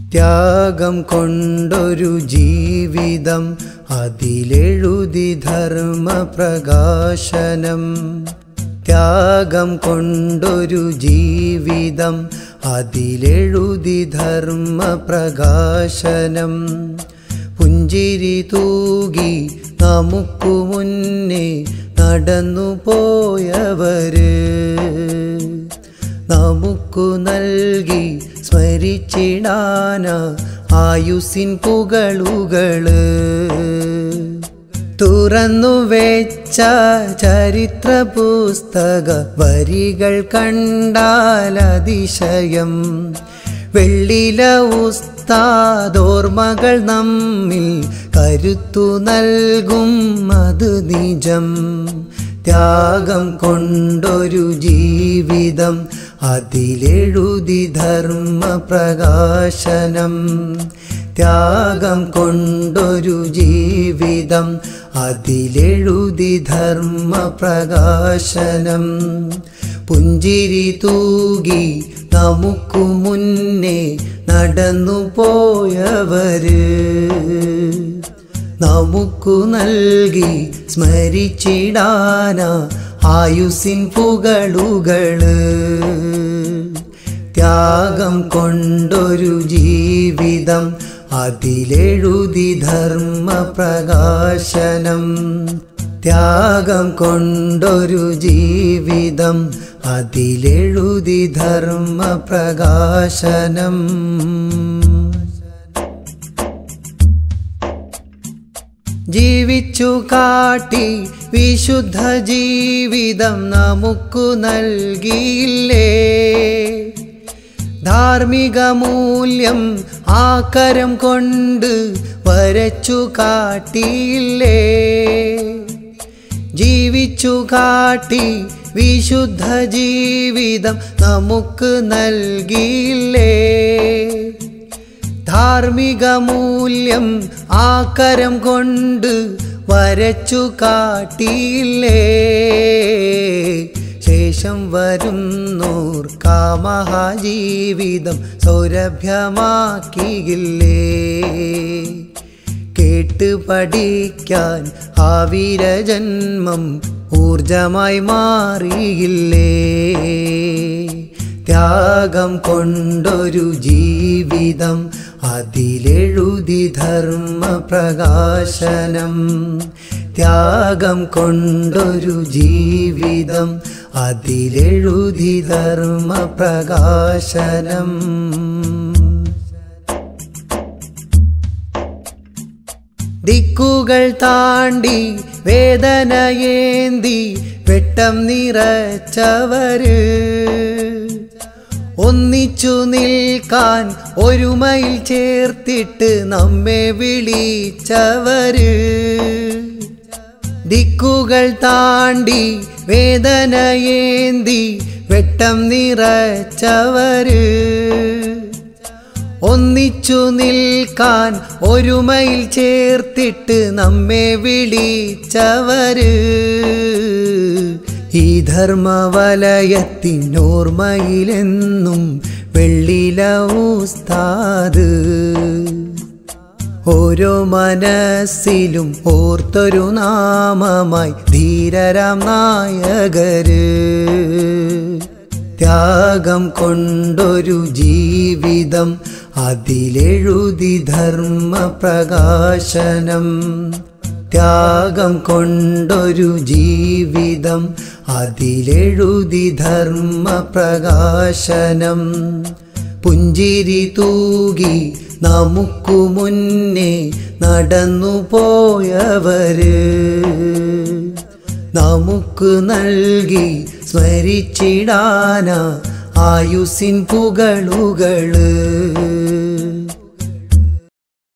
ത്യാഗം കൊണ്ടൊരു ജീവിതം അതിലെഴുതി ധർമ്മപ്രകാശനം ത്യാഗം കൊണ്ടൊരു ജീവിതം അതിലെഴുതി ധർമ്മപ്രകാശനം പുഞ്ചിരി തൂകി നമുക്കു മുന്നേ നടന്നു പോയവര് നമുക്കു നൽകി സ്മരിച്ചിടാന ആയുസിൻ പുകളുകള് തുറന്നു വെച്ച ചരിത്ര പുസ്തക വരികൾ കണ്ടാൽ അതിശയം വെള്ളില ഉസ്താദോർമകൾ നമ്മിൽ കരുത്തു നൽകും അത് നിജം ത്യാഗം കൊണ്ടൊരു ജീവിതം അതിലെഴുതി ധർമ്മപ്രകാശനം ത്യാഗം കൊണ്ടൊരു ജീവിതം അതിലെഴുതി ധർമ്മപ്രകാശനം പുഞ്ചിരി തൂകി നമുക്കു മുന്നേ നടന്നു പോയവര് നമുക്കു നൽകി സ്മരിച്ചിടാന ആയുസിൻ പുകളുകള് ത്യാഗം കൊണ്ടൊരു ജീവിതം അതിലെഴുതി ധർമ്മപ്രകാശനം ത്യാഗം കൊണ്ടൊരു ജീവിതം അതിലെഴുതി ധർമ്മപ്രകാശനം ജീവിച്ചു കാട്ടി വിശുദ്ധ ജീവിതം നമുക്കു നൽകിയില്ലേ ധാർമ്മിക മൂല്യം ആക്കരം കൊണ്ട് വരച്ചു കാട്ടിയില്ലേ ജീവിച്ചു കാട്ടി വിശുദ്ധ ജീവിതം നമുക്ക് നൽകിയില്ലേ ധാർമ്മിക മൂല്യം ആക്കരം കൊണ്ട് വരച്ചു കാട്ടിയില്ലേ ശേഷം വരുന്നോർ കാമഹാജീവിതം സൗരഭ്യമാക്കിയില്ലേ കേട്ട് പഠിക്കാൻ ആ വീരജന്മം ഊർജമായി മാറിയില്ലേ ത്യാഗം കൊണ്ടൊരു ജീവിതം അതിലെഴുതി ധർമ്മപ്രകാശനം ത്യാഗം കൊണ്ടൊരു ജീവിതം അതിലെഴുതി ധർമ്മപ്രകാശനം ദിക്കുകൾ താണ്ടി വേദനയേന്തി വെട്ടം നിറച്ചവര് ഒന്നിച്ചു നിൽക്കാൻ ഒരുമയിൽ ചേർത്തിട്ട് നമ്മെ വിളിച്ചവര് ദിക്കുകൾ താണ്ടി വേദനയേന്തി വെട്ടം നിറച്ചവര് ഒന്നിച്ചു നിൽക്കാൻ ഒരുമയിൽ ചേർത്തിട്ട് നമ്മെ വിളിച്ചവര് ഈ ധർമ്മവലയത്തിനോർമ്മയിലെന്നും വെള്ളില ഉസ്താദ് ഓരോ മനസ്സിലും ഓർത്തൊരു നാമമായി ധീരരാം നായകര് ത്യാഗം കൊണ്ടൊരു ജീവിതം അതിലെഴുതി ധർമ്മപ്രകാശനം ത്യാഗം കൊണ്ടൊരു ജീവിതം അതിലെഴുതി ധർമ്മപ്രകാശനം പുഞ്ചിരി തൂകി നമുക്കു മുന്നേ നടന്നു പോയവര് നമുക്ക് നൽകി സ്മരിച്ചിടാന ആയുസിൻ പുകളുകള്